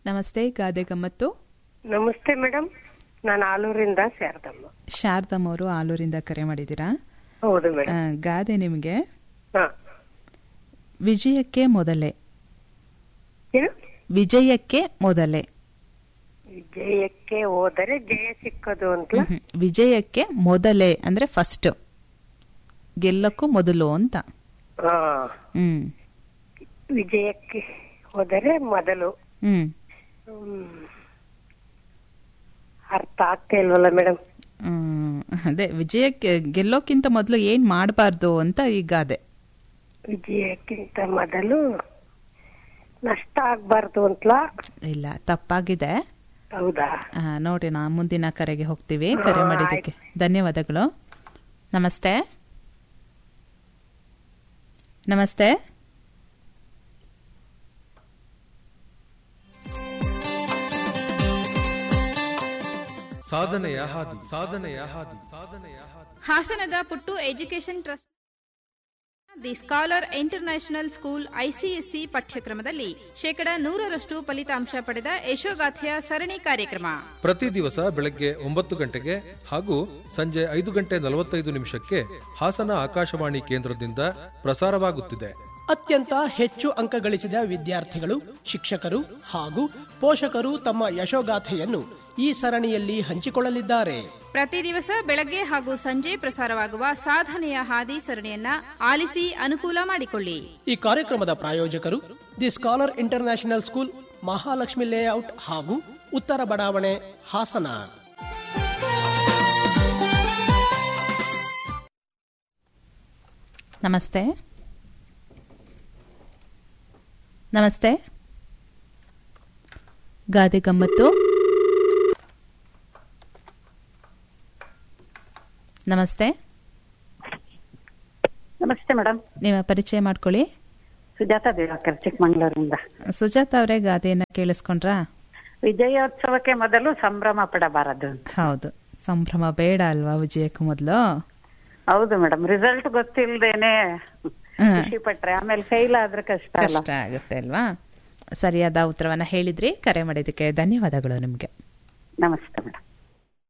ನಮಸ್ತೆ ಗಾದೆ ಗಮ್ಮತ್ತು ನಮಸ್ತೆ ಮೇಡಮ್ ನಾನು ಆಲೂರಿಂದ ಶಾರದಮ್ಮ ಶಾರದಮ್ಮ ಅವರು ಆಲೂರಿಂದ ಕರೆ ಮಾಡಿದ್ದೀರಾ ಹೌದು ಆ, ಮೇಡಮ್ ಗಾದೆ ನಿಮಗೆ ಹಾ ವಿಜಯಕ್ಕೆ ಮೊದಲೇ ಏನು ವಿಜಯಕ್ಕೆ ಮೊದಲೇ ಜಯಕ್ಕೆ ಹೋದರೆ ಜಯ ಸಿಕ್ಕದು ಅಂತ ಮ್ಹೂ. ವಿಜಯಕ್ಕೆ ಮೊದಲೇ ಅಂದ್ರೆ ಫಸ್ಟ್ ಗೆಲ್ಲಕ್ಕೂ ಮೊದಲು ಅಂತ ಹಾ ಹ್ಮ್ ವಿಜಯಕ್ಕೆ ಹೋದರೆ ಮೊದಲು ಹ್ಮ್ ಹ್ಮ್. ಅರ್ಥ ಆಗ್ತಾ ಇಲ್ವಲ್ಲ ಮೇಡಮ್ ಹ್ಮ್. ಅದೇ ವಿಜಯಕ್ಕೆ ಗೆಲ್ಲೋಕ್ಕಿಂತ ಮೊದಲು ಏನ್ ಮಾಡಬಾರ್ದು ಅಂತ ಈ ಗಾದೆ ವಿಜಯಕ್ಕಿಂತ ಮೊದಲು ನಷ್ಟ ಆಗ್ಬಾರ್ದು ಅಂತಲಾ ಇಲ್ಲ ತಪ್ಪಾಗಿದೆ ಹೌದಾ ಆ, ನೋಡಿ ನಾ ಮುಂದಿನ ಕರೆಗೆ ಹೋಗ್ತೀವಿ ಕರೆ ಹಾ, ಮಾಡಿದ್ದಕ್ಕೆ ಧನ್ಯವಾದಗಳು ನಮಸ್ತೆ ನಮಸ್ತೆ ಸಾಧನೆಯ ಹಾದಿ ಸಾಧನೆಯ ಹಾದಿ ಸಾಧನೆಯ ಹಾದಿ ಹಾಸನದ Puttu education trust the scholar international school ICSE ಪಠ್ಯಕ್ರಮದಲ್ಲಿ ಶೇಕಡ ನೂರರಷ್ಟು ಫಲಿತಾಂಶ ಪಡೆದ ಯಶೋಗಾಥೆಯ ಸರಣಿ ಕಾರ್ಯಕ್ರಮ ಪ್ರತಿ ದಿವಸ ಬೆಳಗ್ಗೆ ಒಂಬತ್ತು ಗಂಟೆಗೆ ಹಾಗೂ ಸಂಜೆ ಐದು ಗಂಟೆ ನಲವತ್ತೈದು ನಿಮಿಷಕ್ಕೆ ಹಾಸನ ಆಕಾಶವಾಣಿ ಕೇಂದ್ರದಿಂದ ಪ್ರಸಾರವಾಗುತ್ತಿದೆ ಅತ್ಯಂತ ಹೆಚ್ಚು ಅಂಕ ಗಳಿಸಿದ ವಿದ್ಯಾರ್ಥಿಗಳು ಶಿಕ್ಷಕರು ಹಾಗೂ ಪೋಷಕರು ತಮ್ಮ ಯಶೋಗಾಥೆಯನ್ನು ಈ ಸರಣಿಯಲ್ಲಿ ಹಂಚಿಕೊಳ್ಳಲಿದ್ದಾರೆ ಪ್ರತಿ ದಿವಸ ಬೆಳಗ್ಗೆ ಹಾಗೂ ಸಂಜೆ ಪ್ರಸಾರವಾಗುವ ಸಾಧನೆಯ ಹಾದಿ ಸರಣಿಯನ್ನ ಆಲಿಸಿ ಅನುಕೂಲ ಮಾಡಿಕೊಳ್ಳಿ ಈ ಕಾರ್ಯಕ್ರಮದ ಪ್ರಾಯೋಜಕರು the scholar international school Mahalakshmi layout ಹಾಗೂ ಉತ್ತರ ಬಡಾವಣೆ ಹಾಸನ ನಮಸ್ತೆ ನಮಸ್ತೆ ಗಾದೆ ಗಮ್ಮತ್ತು ನಮಸ್ತೆ ನಮಸ್ತೆ ಮೇಡಮ್ ನಿಮ್ಮ ಪರಿಚಯ ಮಾಡ್ಕೊಳ್ಳಿ ಸುಜಾತ ದಿವಾಕರ್ ಚಿಕ್ಕಮಂಗ್ಳೂರಿಂದ ಸುಜಾತ ಅವರೇ ಗಾದೆಯನ್ನ ಕೇಳಿಸ್ಕೊಂಡ್ರಾ ವಿಜಯೋತ್ಸವಕ್ಕೆ ಮೊದಲು ಸಂಭ್ರಮ ಪಡಬಾರದು ಹೌದು ಸಂಭ್ರಮ ಬೇಡ ಅಲ್ವಾ ವಿಜಯಕ್ಕೂ ಮೊದಲು ಹೌದು ಮೇಡಮ್ ರಿಸಲ್ಟ್ ಗೊತ್ತಿಲ್ದೇನೆ ಖುಷಿ ಪಟ್ರೆ ಆಮೇಲೆ ಫೇಲ್ ಆದ್ರೆ ಕಷ್ಟ ಅಲ್ಲ ಕಷ್ಟ ಆಗುತ್ತೆ ಅಲ್ವಾ ಸರಿಯಾದ ಉತ್ತರವನ್ನ ಹೇಳಿದ್ರಿ ಕರೆ ಮಾಡಿದ್ದಕ್ಕೆ ಧನ್ಯವಾದಗಳು ನಿಮ್ಗೆ ನಮಸ್ತೆ ಮೇಡಮ್